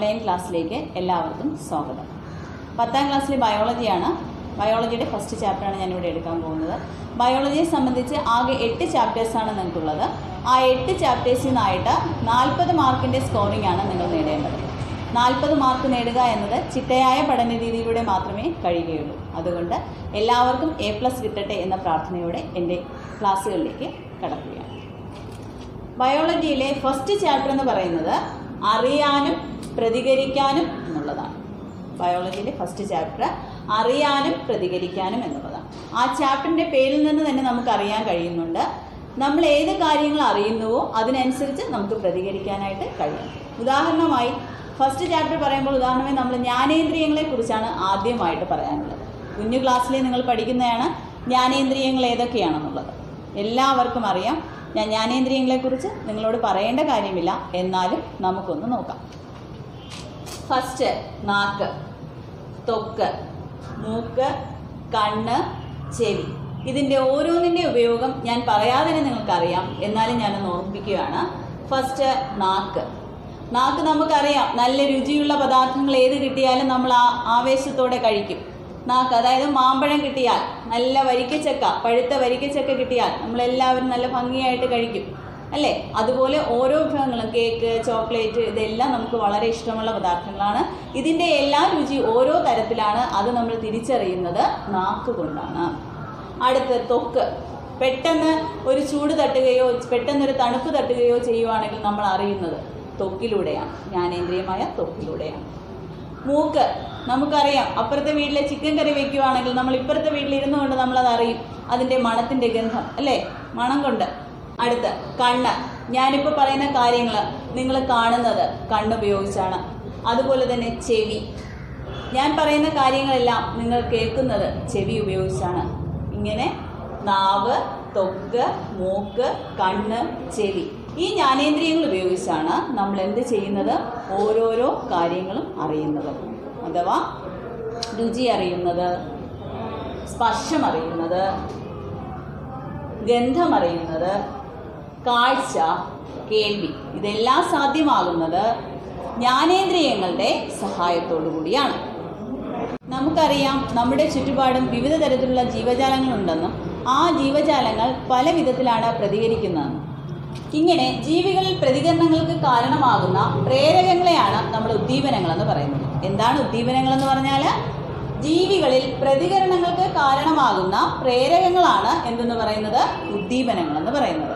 online ക്ലാസ്സിലേക്ക് എല്ലാവർക്കും സ്വാഗതം പത്താം ക്ലാസ്സിലെ ബയോളജിയാണ് ബയോളജിയുടെ ഫസ്റ്റ് ചാപ്റ്ററാണ് ഞാനിവിടെ എടുക്കാൻ പോകുന്നത് ബയോളജിയെ സംബന്ധിച്ച് ആകെ എട്ട് ചാപ്റ്റേഴ്സാണ് നിങ്ങൾക്കുള്ളത് ആ എട്ട് ചാപ്റ്റേഴ്സിൽ നിന്നായിട്ട് നാൽപ്പത് മാർക്കിൻ്റെ സ്കോറിംഗ് ആണ് നിങ്ങൾ നേടേണ്ടത് നാൽപ്പത് മാർക്ക് നേടുക എന്നത് ചിട്ടയായ പഠന രീതിയിലൂടെ മാത്രമേ കഴിയുകയുള്ളൂ അതുകൊണ്ട് എല്ലാവർക്കും എ പ്ലസ് കിട്ടട്ടെ എന്ന പ്രാർത്ഥനയോടെ എൻ്റെ ക്ലാസ്സുകളിലേക്ക് കടക്കുകയാണ് ബയോളജിയിലെ ഫസ്റ്റ് ചാപ്റ്റർ എന്ന് പറയുന്നത് അറിയാനും പ്രതികരിക്കാനും എന്നുള്ളതാണ് ബയോളജിയിലെ ഫസ്റ്റ് ചാപ്റ്റർ അറിയാനും പ്രതികരിക്കാനും എന്നുള്ളതാണ് ആ ചാപ്റ്ററിൻ്റെ പേരിൽ നിന്ന് തന്നെ നമുക്ക് അറിയാൻ കഴിയുന്നുണ്ട് നമ്മൾ ഏത് കാര്യങ്ങൾ അറിയുന്നുവോ അതിനനുസരിച്ച് നമുക്ക് പ്രതികരിക്കാനായിട്ട് കഴിയും ഉദാഹരണമായി ഫസ്റ്റ് ചാപ്റ്റർ പറയുമ്പോൾ ഉദാഹരണമായി നമ്മൾ ജ്ഞാനേന്ദ്രിയങ്ങളെ കുറിച്ചാണ് ആദ്യമായിട്ട് പറയാനുള്ളത് കുഞ്ഞു ക്ലാസ്സിൽ നിങ്ങൾ പഠിക്കുന്നതാണ് ജ്ഞാനേന്ദ്രിയങ്ങൾ ഏതൊക്കെയാണെന്നുള്ളത് എല്ലാവർക്കും അറിയാം ഞാൻ ജ്ഞാനേന്ദ്രിയങ്ങളെക്കുറിച്ച് നിങ്ങളോട് പറയേണ്ട കാര്യമില്ല എന്നാലും നമുക്കൊന്ന് നോക്കാം ഫസ്റ്റ് നാക്ക് ത്വക്ക് മൂക്ക് കണ്ണ് ചെവി ഇതിൻ്റെ ഓരോന്നിൻ്റെ ഉപയോഗം ഞാൻ പറയാതെ തന്നെ നിങ്ങൾക്കറിയാം എന്നാലും ഞാനൊന്ന് ഓർമ്മിപ്പിക്കുകയാണ് ഫസ്റ്റ് നാക്ക് നാക്ക് നമുക്കറിയാം നല്ല രുചിയുള്ള പദാർത്ഥങ്ങൾ ഏത് കിട്ടിയാലും നമ്മൾ ആ ആവേശത്തോടെ കഴിക്കും നാക്ക് അതായത് മാമ്പഴം കിട്ടിയാൽ നല്ല വരിക്കച്ചക്ക പഴുത്ത വരിക്കച്ചക്ക കിട്ടിയാൽ നമ്മളെല്ലാവരും നല്ല ഭംഗിയായിട്ട് കഴിക്കും അല്ലേ അതുപോലെ ഓരോ വിഭവങ്ങളും കേക്ക് ചോക്ലേറ്റ് ഇതെല്ലാം നമുക്ക് വളരെ ഇഷ്ടമുള്ള പദാർത്ഥങ്ങളാണ് ഇതിൻ്റെ എല്ലാ രുചി ഓരോ തരത്തിലാണ് അത് നമ്മൾ തിരിച്ചറിയുന്നത് നാക്ക് കൊണ്ടാണ് അടുത്ത് ത്വക്ക് പെട്ടെന്ന് ഒരു ചൂട് തട്ടുകയോ പെട്ടെന്നൊരു തണുപ്പ് തട്ടുകയോ ചെയ്യുവാണെങ്കിൽ നമ്മൾ അറിയുന്നത് ത്വക്കിലൂടെയാണ് ജ്ഞാനേന്ദ്രിയമായ ത്വക്കിലൂടെയാണ് മൂക്ക് നമുക്കറിയാം അപ്പുറത്തെ വീട്ടിലെ ചിക്കൻ കറി വെക്കുവാണെങ്കിൽ നമ്മൾ ഇപ്പുറത്തെ വീട്ടിൽ ഇരുന്നു കൊണ്ട് നമ്മളത് അറിയും അതിൻ്റെ മണത്തിൻ്റെ ഗന്ധം അല്ലേ മണം കൊണ്ട് അടുത്ത് കണ്ണ് ഞാനിപ്പോൾ പറയുന്ന കാര്യങ്ങൾ നിങ്ങൾ കാണുന്നത് കണ്ണുപയോഗിച്ചാണ് അതുപോലെ തന്നെ ചെവി ഞാൻ പറയുന്ന കാര്യങ്ങളെല്ലാം നിങ്ങൾ കേൾക്കുന്നത് ചെവി ഉപയോഗിച്ചാണ് ഇങ്ങനെ നാവ് ത്വക്ക് മൂക്ക് കണ്ണ് ചെവി ഈ ജ്ഞാനേന്ദ്രിയങ്ങൾ ഉപയോഗിച്ചാണ് നമ്മൾ എന്ത് ചെയ്യുന്നത് ഓരോരോ കാര്യങ്ങളും അറിയുന്നത് അഥവാ രുചി അറിയുന്നത് സ്പർശം അറിയുന്നത് ഗന്ധം അറിയുന്നത് കാഴ്ച കേൾവി ഇതെല്ലാം സാധ്യമാകുന്നത് ജ്ഞാനേന്ദ്രിയങ്ങളുടെ സഹായത്തോടു കൂടിയാണ് നമുക്കറിയാം നമ്മുടെ ചുറ്റുപാടും വിവിധ തരത്തിലുള്ള ജീവജാലങ്ങളുണ്ടെന്നും ആ ജീവജാലങ്ങൾ പല വിധത്തിലാണ് പ്രതികരിക്കുന്നതെന്നും ഇങ്ങനെ ജീവികളിൽ പ്രതികരണങ്ങൾക്ക് കാരണമാകുന്ന പ്രേരകങ്ങളെയാണ് നമ്മൾ ഉദ്ദീപനങ്ങൾ എന്ന് പറയുന്നത് എന്താണ് ഉദ്ദീപനങ്ങൾ എന്ന് പറഞ്ഞാൽ ജീവികളിൽ പ്രതികരണങ്ങൾക്ക് കാരണമാകുന്ന പ്രേരകങ്ങളാണ് എന്തെന്ന് പറയുന്നത് ഉദ്ദീപനങ്ങൾ എന്ന് പറയുന്നത്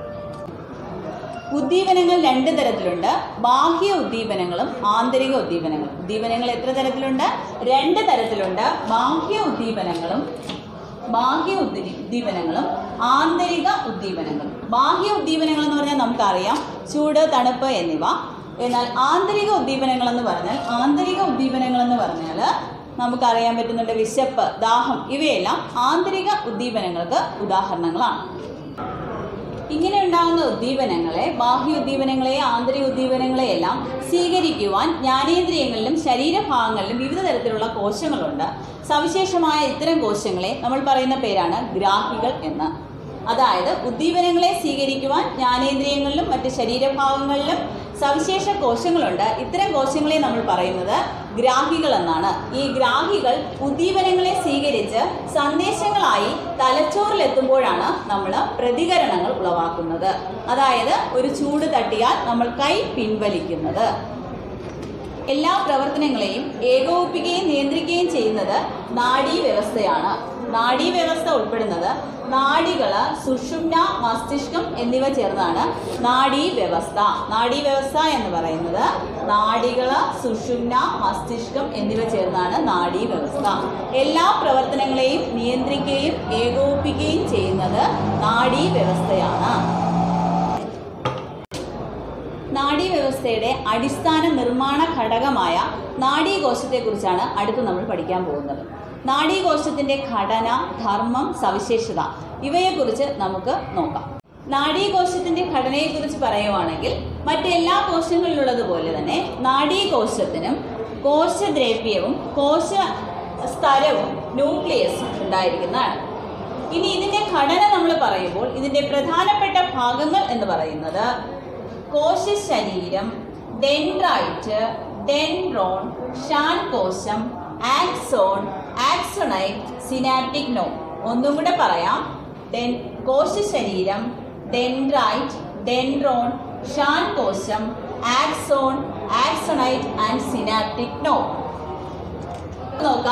ഉദ്ദീപനങ്ങൾ രണ്ട് തരത്തിലുണ്ട് ബാഹ്യ ഉദ്ദീപനങ്ങളും ആന്തരിക ഉദ്ദീപനങ്ങളും ഉദ്ദീപനങ്ങൾ എത്ര തരത്തിലുണ്ട് രണ്ട് തരത്തിലുണ്ട് ബാഹ്യ ഉദ്ദീപനങ്ങളും ബാഹ്യ ഉദ്ദീ ഉദ്ദീപനങ്ങളും ആന്തരിക ഉദ്ദീപനങ്ങളും ബാഹ്യ ഉദ്ദീപനങ്ങൾ എന്ന് പറഞ്ഞാൽ നമുക്കറിയാം ചൂട് തണുപ്പ് എന്നിവ എന്നാൽ ആന്തരിക ഉദ്ദീപനങ്ങൾ എന്ന് പറഞ്ഞാൽ ആന്തരിക ഉദ്ദീപനങ്ങൾ എന്ന് പറഞ്ഞാൽ നമുക്കറിയാൻ പറ്റുന്നുണ്ട് വിശപ്പ് ദാഹം ഇവയെല്ലാം ആന്തരിക ഉദ്ദീപനങ്ങൾക്ക് ഉദാഹരണങ്ങളാണ് ഇങ്ങനെ ഉണ്ടാകുന്ന ഉദ്ദീപനങ്ങളെ ബാഹ്യ ഉദ്ദീപനങ്ങളെ ആന്തരിക ഉദ്ദീപനങ്ങളെയെല്ലാം സ്വീകരിക്കുവാൻ ജ്ഞാനേന്ദ്രിയങ്ങളിലും ശരീരഭാഗങ്ങളിലും വിവിധ തരത്തിലുള്ള കോശങ്ങളുണ്ട് സവിശേഷമായ ഇത്തരം കോശങ്ങളെ നമ്മൾ പറയുന്ന പേരാണ് ഗ്രാഹികൾ എന്ന് അതായത് ഉദ്ദീപനങ്ങളെ സ്വീകരിക്കുവാൻ ജ്ഞാനേന്ദ്രിയങ്ങളിലും മറ്റ് ശരീരഭാഗങ്ങളിലും സവിശേഷ കോശങ്ങളുണ്ട് ഇത്തരം കോശങ്ങളെ നമ്മൾ പറയുന്നത് ഗ്രാഹികൾ എന്നാണ് ഈ ഗ്രാഹികൾ ഉദ്ദീപനങ്ങളെ സ്വീകരിച്ച് സന്ദേശങ്ങളായി തലച്ചോറിലെത്തുമ്പോഴാണ് നമ്മൾ പ്രതികരണങ്ങൾ ഉളവാക്കുന്നത് അതായത് ഒരു ചൂട് തട്ടിയാൽ നമ്മൾ കൈ പിൻവലിക്കുന്നത് എല്ലാ പ്രവർത്തനങ്ങളെയും ഏകോപിപ്പിക്കുകയും നിയന്ത്രിക്കുകയും ചെയ്യുന്നത് നാഡീ വ്യവസ്ഥയാണ് നാഡീ വ്യവസ്ഥ ഉൾപ്പെടുന്നത് നാഡികള് സുഷുമ്ന മസ്തിഷ്കം എന്നിവ ചേർന്നാണ് നാഡീ വ്യവസ്ഥ നാഡീ വ്യവസ്ഥ എന്ന് പറയുന്നത് നാഡികള് സുഷുമ്ന മസ്തിഷ്കം എന്നിവ ചേർന്നാണ് നാഡീ വ്യവസ്ഥ എല്ലാ പ്രവർത്തനങ്ങളെയും നിയന്ത്രിക്കുകയും ഏകോപിപ്പിക്കുകയും ചെയ്യുന്നത് നാഡീ വ്യവസ്ഥയാണ് നാഡീവ്യവസ്ഥയുടെ അടിസ്ഥാന നിർമ്മാണ ഘടകമായ നാഡീകോശത്തെക്കുറിച്ചാണ് അടുത്ത് നമ്മൾ പഠിക്കാൻ പോകുന്നത് നാഡീകോശത്തിൻ്റെ ഘടന ധർമ്മം സവിശേഷത ഇവയെക്കുറിച്ച് നമുക്ക് നോക്കാം നാഡീകോശത്തിൻ്റെ ഘടനയെക്കുറിച്ച് പറയുവാണെങ്കിൽ മറ്റെല്ലാ കോശങ്ങളിലുള്ളതുപോലെ തന്നെ നാഡീകോശത്തിനും കോശദ്രവ്യവും കോശ സ്ഥലവും ന്യൂക്ലിയസും ഉണ്ടായിരിക്കുന്നതാണ് ഇനി ഇതിൻ്റെ ഘടന നമ്മൾ പറയുമ്പോൾ ഇതിൻ്റെ പ്രധാനപ്പെട്ട ഭാഗങ്ങൾ എന്ന് പറയുന്നത് കോശശരീരം ഡെൻഡ്രൈറ്റ് ഡെൻഡ്രോൺ ഷാൻ കോശം ആക്സോൺ ആക്സോണൈറ്റ് സിനാപ്റ്റിക് നോൺ ഒന്നും കൂടെ പറയാം ഡെൻ കോശ ശരീരം ഡെൻഡ്രൈറ്റ് ഡെൻഡ്രോൺ ഷാൻ കോശം ആക്സോൺ ആക്സോണൈറ്റ് ആൻഡ് സിനാപ്റ്റിക് നോൺ നോക്കാം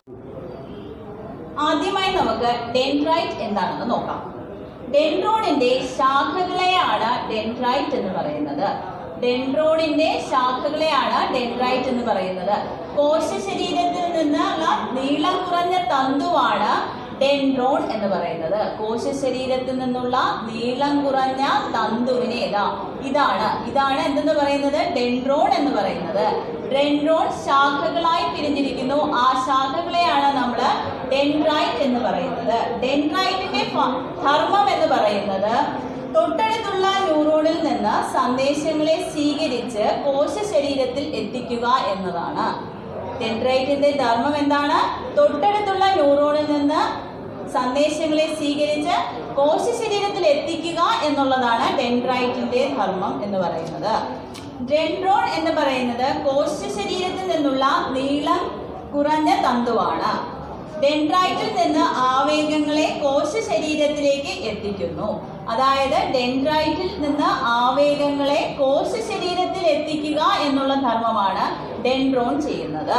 ആദ്യമായി നമുക്ക് ഡെൻഡ്രൈറ്റ് എന്താണെന്ന് നോക്കാം ഡെൻഡ്രോണിന്റെ ശാഖകളെയാണ് ഡെൻഡ്രൈറ്റ് എന്ന് പറയുന്നത് ഡെൻഡ്രോണിന്റെ ശാഖകളെയാണ് ഡെൻഡ്രൈറ്റ് എന്ന് പറയുന്നത് കോശ ശരീരത്തിൽ നിന്നുള്ള നീളം കുറഞ്ഞ തന്തുവാണ് ഡെൻഡ്രോൺ എന്ന് പറയുന്നത് കോശ ശരീരത്തിൽ നിന്നുള്ള നീളം കുറഞ്ഞ തന്തുവിനെ ഇതാ ഇതാണ് ഇതാണ് എന്തെന്ന് പറയുന്നത് ഡെൻഡ്രോൺ എന്ന് പറയുന്നത് ഡെൻഡ്രോൺ ശാഖകളായി പിരിഞ്ഞിരിക്കുന്നു ആ ശാഖകളെയാണ് നമ്മൾ ഡെൻഡ്രൈറ്റ് എന്ന് പറയുന്നത് ഡെൻഡ്രൈറ്റിന്റെ ഫ- ധർമ്മം എന്ന് പറയുന്നത് തൊട്ടടുത്തുള്ള ന്യൂറോണിൽ നിന്ന് സന്ദേശങ്ങളെ സ്വീകരിച്ച് കോശ ശരീരത്തിൽ എത്തിക്കുക എന്നതാണ് ഡെൻഡ്രൈറ്റിന്റെ ധർമ്മം എന്താണ് തൊട്ടടുത്തുള്ള ന്യൂറോണിൽ നിന്ന് സന്ദേശങ്ങളെ സ്വീകരിച്ച് കോശ ശരീരത്തിൽ എത്തിക്കുക എന്നുള്ളതാണ് ഡെൻഡ്രൈറ്റിന്റെ ധർമ്മം എന്ന് പറയുന്നത് ഡെൻഡ്രോൺ എന്ന് പറയുന്നത് കോശ ശരീരത്തിൽ നിന്നുള്ള നീളം കുറഞ്ഞ തന്തുവാണ് ഡെൻഡ്രൈറ്റിൽ നിന്ന് ആവേഗങ്ങളെ കോശ ശരീരത്തിലേക്ക് എത്തിക്കുന്നു അതായത് ഡെൻഡ്രൈറ്റിൽ നിന്ന് ആവേഗങ്ങളെ കോശ ശരീരത്തിൽ എത്തിക്കുക എന്നുള്ള ധർമ്മമാണ് ഡെൻഡ്രോൺ ചെയ്യുന്നത്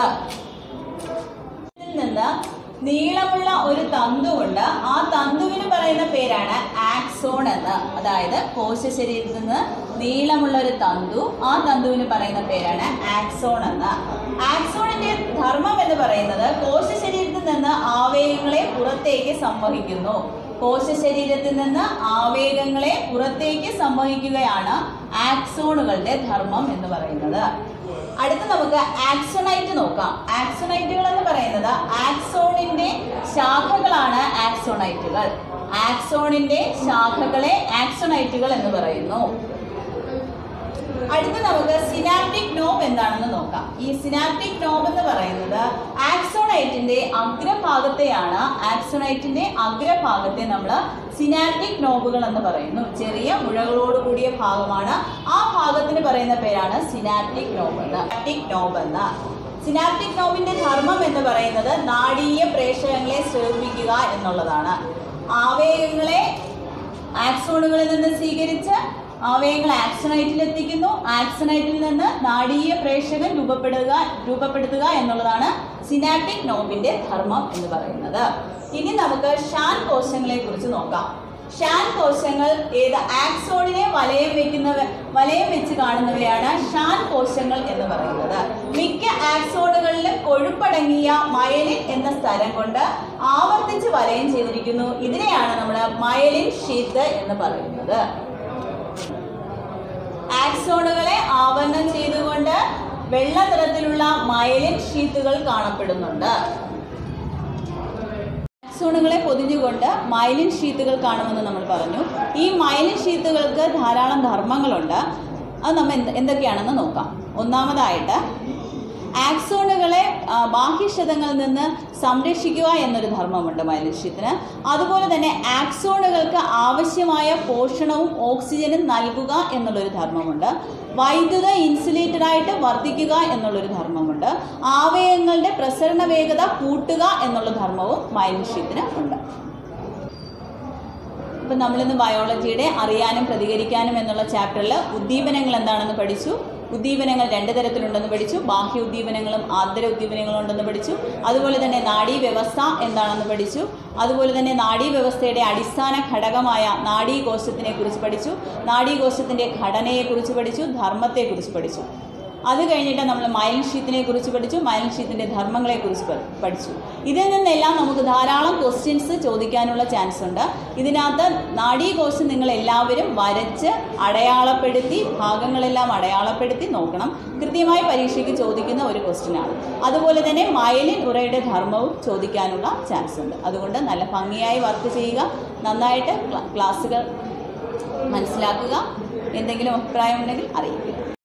ഇതിൽ നിന്ന് നീളമുള്ള ഒരു തന്തുവുണ്ട് ആ തന്തുവിന് പറയുന്ന പേരാണ് ആക്സോൺ എന്ന് അതായത് കോശ ശരീരത്തിൽ നിന്ന് നീളമുള്ള ഒരു തന്തു ആ തന്തുവിന് പറയുന്ന പേരാണ് ആക്സോൺ എന്ന് ആക്സോണിന്റെ ധർമ്മം എന്ന് പറയുന്നത് കോശ ശരീരത്തിൽ നിന്ന് ആവേഗങ്ങളെ പുറത്തേക്ക് സംവഹിക്കുന്നു കോശ ശരീരത്തിൽ നിന്ന് ആവേഗങ്ങളെ പുറത്തേക്ക് സംവഹിക്കുകയാണ് ആക്സോണുകളുടെ ധർമ്മം എന്ന് പറയുന്നത് അടുത്ത് നമുക്ക് ആക്സോണൈറ്റ് നോക്കാം ആക്സോണൈറ്റുകൾ എന്ന് പറയുന്നത് ആക്സോണിന്റെ ശാഖകളാണ് ആക്സോണൈറ്റുകൾ ആക്സോണിന്റെ ശാഖകളെ ആക്സോണൈറ്റുകൾ എന്ന് പറയുന്നു അടുത്ത് നമുക്ക് സിനാപ്റ്റിക് നോബ് എന്താണെന്ന് നോക്കാം ഈ സിനാപ്റ്റിക് നോബ് എന്ന് പറയുന്നത് ആക്സോണൈറ്റിന്റെ അഗ്രഭാഗത്തെയാണ് ആക്സോണൈറ്റിന്റെ അഗ്രഭാഗത്തെ നമ്മൾ സിനാപ്റ്റിക് നോബുകൾ എന്ന് പറയുന്നു ചെറിയ മുഴകളോട് കൂടിയ ഭാഗമാണ് ആ ഭാഗത്തിന് പറയുന്ന പേരാണ് സിനാപ്റ്റിക് നോബ് എന്ന് സിനാപ്റ്റിക് നോബ് എന്ന് സിനാപ്റ്റിക് നോബിന്റെ ധർമ്മം എന്ന് പറയുന്നത് നാടീയ പ്രേഷകങ്ങളെ ശ്രമിക്കുക എന്നുള്ളതാണ് ആവേഗങ്ങളെ ആക്സോണുകളിൽ നിന്ന് സ്വീകരിച്ച് ആവേഗങ്ങൾ ആക്സണൈറ്റിൽ എത്തിക്കുന്നു ആക്സണൈറ്റിൽ നിന്ന് നാടീയ പ്രേഷകൻ രൂപപ്പെടുക രൂപപ്പെടുത്തുക എന്നുള്ളതാണ് സിനാപ്റ്റിക് നോബിന്റെ ധർമ്മം എന്ന് പറയുന്നത് ഇനി നമുക്ക് ഷാൻ കോശങ്ങളെ കുറിച്ച് നോക്കാം ഷാൻ കോശങ്ങൾ ഏത് ആക്സോണിനെ വലയം വെക്കുന്നവ വലയം വെച്ച് കാണുന്നവയാണ് ഷാൻ കോശങ്ങൾ എന്ന് പറയുന്നത് മിക്ക ആക്സോണുകളിലും കൊഴുപ്പടങ്ങിയ മയലിൻ എന്ന സ്ഥലം കൊണ്ട് ആവർത്തിച്ച് വലയം ചെയ്തിരിക്കുന്നു ഇതിനെയാണ് നമ്മൾ മയലിൻ ഷീത്ത് എന്ന് പറയുന്നത് ആക്സോണുകളെ ആവരണം ചെയ്തുകൊണ്ട് വെള്ള നിറത്തിലുള്ള മയലിൻ ഷീറ്റുകൾ കാണപ്പെടുന്നുണ്ട് ആക്സോണുകളെ പൊതിഞ്ഞുകൊണ്ട് മൈലിൻ ഷീറ്റുകൾ കാണുമെന്ന് നമ്മൾ പറഞ്ഞു ഈ മൈലിൻ ഷീറ്റുകൾക്ക് ധാരാളം ധർമ്മങ്ങളുണ്ട് അത് നമ്മൾ എന്ത് എന്തൊക്കെയാണെന്ന് നോക്കാം ഒന്നാമതായിട്ട് ആക്സോണുകളെ ആ, ബാഹ്യക്ഷതങ്ങളിൽ നിന്ന് സംരക്ഷിക്കുക എന്നൊരു ധർമ്മമുണ്ട് മൈലിഷ്യത്തിന് അതുപോലെ തന്നെ ആക്സോണുകൾക്ക് ആവശ്യമായ പോഷണവും ഓക്സിജനും നൽകുക എന്നുള്ളൊരു ധർമ്മമുണ്ട് വൈദ്യുത ഇൻസുലേറ്റഡായിട്ട് വർദ്ധിക്കുക എന്നുള്ളൊരു ധർമ്മമുണ്ട് ആവയവങ്ങളുടെ പ്രസരണ വേഗത കൂട്ടുക എന്നുള്ള ധർമ്മവും മൈലിഷ്യത്തിന് ഉണ്ട് ഇപ്പം നമ്മളിന്ന് ബയോളജിയുടെ അറിയാനും പ്രതികരിക്കാനും എന്നുള്ള ചാപ്റ്ററിൽ ഉദ്ദീപനങ്ങൾ എന്താണെന്ന് പഠിച്ചു ഉദ്ദീപനങ്ങൾ രണ്ട് തരത്തിലുണ്ടെന്ന് പഠിച്ചു ബാഹ്യ ഉദ്ദീപനങ്ങളും ആന്തര ഉദ്ദീപനങ്ങളും ഉണ്ടെന്ന് പഠിച്ചു അതുപോലെ തന്നെ നാഡീ വ്യവസ്ഥ എന്താണെന്ന് പഠിച്ചു അതുപോലെ തന്നെ നാഡീ വ്യവസ്ഥയുടെ അടിസ്ഥാന ഘടകമായ നാഡീകോശത്തിനെ കുറിച്ച് പഠിച്ചു നാഡീകോശത്തിൻ്റെ ഘടനയെക്കുറിച്ച് പഠിച്ചു ധർമ്മത്തെക്കുറിച്ച് പഠിച്ചു അത് കഴിഞ്ഞിട്ട് നമ്മൾ മൈലിൻ ഷീത്തിനെ കുറിച്ച് പഠിച്ചു മൈലിൻ ഷീത്തിൻ്റെ ധർമ്മങ്ങളെക്കുറിച്ച് പ- പഠിച്ചു ഇതിൽ നിന്നെല്ലാം നമുക്ക് ധാരാളം ക്വസ്റ്റ്യൻസ് ചോദിക്കാനുള്ള ചാൻസ് ഉണ്ട് ഇതിനകത്ത് നാഡീകോശം നിങ്ങൾ എല്ലാവരും വരച്ച് അടയാളപ്പെടുത്തി ഭാഗങ്ങളെല്ലാം അടയാളപ്പെടുത്തി നോക്കണം കൃത്യമായി പരീക്ഷയ്ക്ക് ചോദിക്കുന്ന ഒരു ക്വസ്റ്റ്യനാണ് അതുപോലെ തന്നെ മയലിൻ ഉറയുടെ ധർമ്മവും ചോദിക്കാനുള്ള ചാൻസ് ഉണ്ട് അതുകൊണ്ട് നല്ല ഭംഗിയായി വർക്ക് ചെയ്യുക നന്നായിട്ട് ക്ലാ- ക്ലാസ്സുകൾ മനസ്സിലാക്കുക എന്തെങ്കിലും അഭിപ്രായം ഉണ്ടെങ്കിൽ അറിയിക്കുക